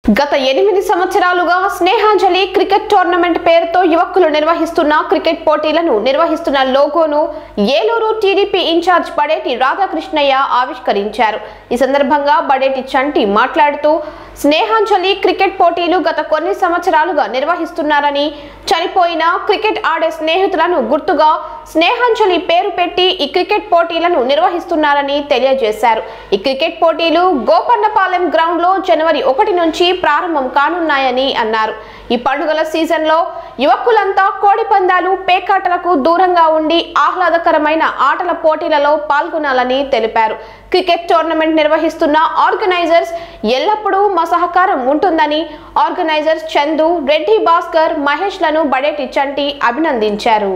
గత ఎనిమిది సంవత్సరాలుగా స్నేహాంజలి క్రికెట్ టోర్నమెంట్ పేరుతో యువకులు నిర్వహిస్తున్న క్రికెట్ పోటీలను నిర్వహిస్తున్న లోగోను ఏలూరు టీడీపీ ఇన్ఛార్జ్ బడేటి రాధాకృష్ణయ్య ఆవిష్కరించారు ఈ సందర్భంగా బడేటి చంటి మాట్లాడుతూ స్నేహాంజలి క్రికెట్ పోటీలు గత కొన్ని సంవత్సరాలుగా నిర్వహిస్తున్నారని చనిపోయిన క్రికెట్ ఆడే స్నేహితులను గుర్తుగా స్నేహాంజలి పేరు పెట్టి ఈ క్రికెట్ పోటీలను నిర్వహిస్తున్నారని తెలియజేశారు ఈ క్రికెట్ పోటీలు గోపన్నపాలెం గ్రౌండ్ లో జనవరి ఒకటి నుంచి ప్రారంభం కానున్నాయని అన్నారు ఈ పండుగల సీజన్లో యువకులంతా కోడి పందాలు పేకాటలకు దూరంగా ఉండి ఆహ్లాదకరమైన ఆటల పోటీలలో పాల్గొనాలని తెలిపారు క్రికెట్ టోర్నమెంట్ నిర్వహిస్తున్న ఆర్గనైజర్స్ ఎల్లప్పుడూ మా సహకారం ఉంటుందని ఆర్గనైజర్స్ చందు రెడ్డి భాస్కర్ మహేష్లను బడేటి చంటి అభినందించారు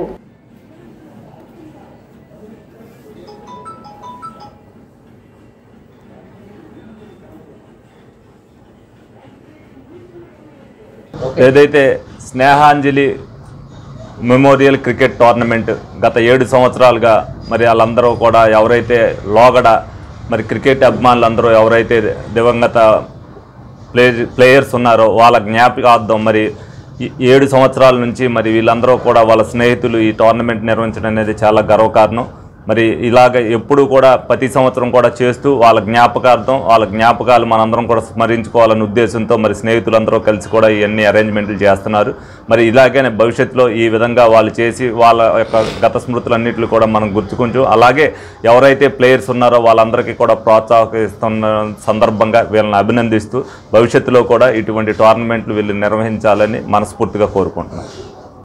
ఏదైతే స్నేహాంజలి మెమోరియల్ క్రికెట్ టోర్నమెంట్ గత ఏడు సంవత్సరాలుగా మరి వాళ్ళందరూ కూడా ఎవరైతే లోగడ మరి క్రికెట్ అభిమానులు అందరూ ఎవరైతే దివంగత ప్లే ప్లేయర్స్ ఉన్నారో వాళ్ళ జ్ఞాపకార్థం మరి ఈ ఏడు సంవత్సరాల నుంచి మరి వీళ్ళందరూ కూడా వాళ్ళ స్నేహితులు ఈ టోర్నమెంట్ నిర్వహించడం అనేది చాలా గర్వకారణం మరి ఇలాగ ఎప్పుడు కూడా ప్రతి సంవత్సరం కూడా చేస్తూ వాళ్ళ జ్ఞాపకార్థం వాళ్ళ జ్ఞాపకాలు మనందరం కూడా స్మరించుకోవాలనే ఉద్దేశంతో మరి స్నేహితులందరూ కలిసి కూడా ఇవన్నీ అరేంజ్మెంట్లు చేస్తున్నారు మరి ఇలాగే భవిష్యత్తులో ఈ విధంగా వాళ్ళు చేసి వాళ్ళ యొక్క గత స్మృతులన్నింటినీ కూడా మనం గుర్తుకుంటూ అలాగే ఎవరైతే ప్లేయర్స్ ఉన్నారో వాళ్ళందరికీ కూడా ప్రోత్సాహిస్తున్న సందర్భంగా వీళ్ళని అభినందిస్తూ భవిష్యత్తులో కూడా ఇటువంటి టోర్నమెంట్లు వీళ్ళు నిర్వహించాలని మనస్ఫూర్తిగా కోరుకుంటున్నాను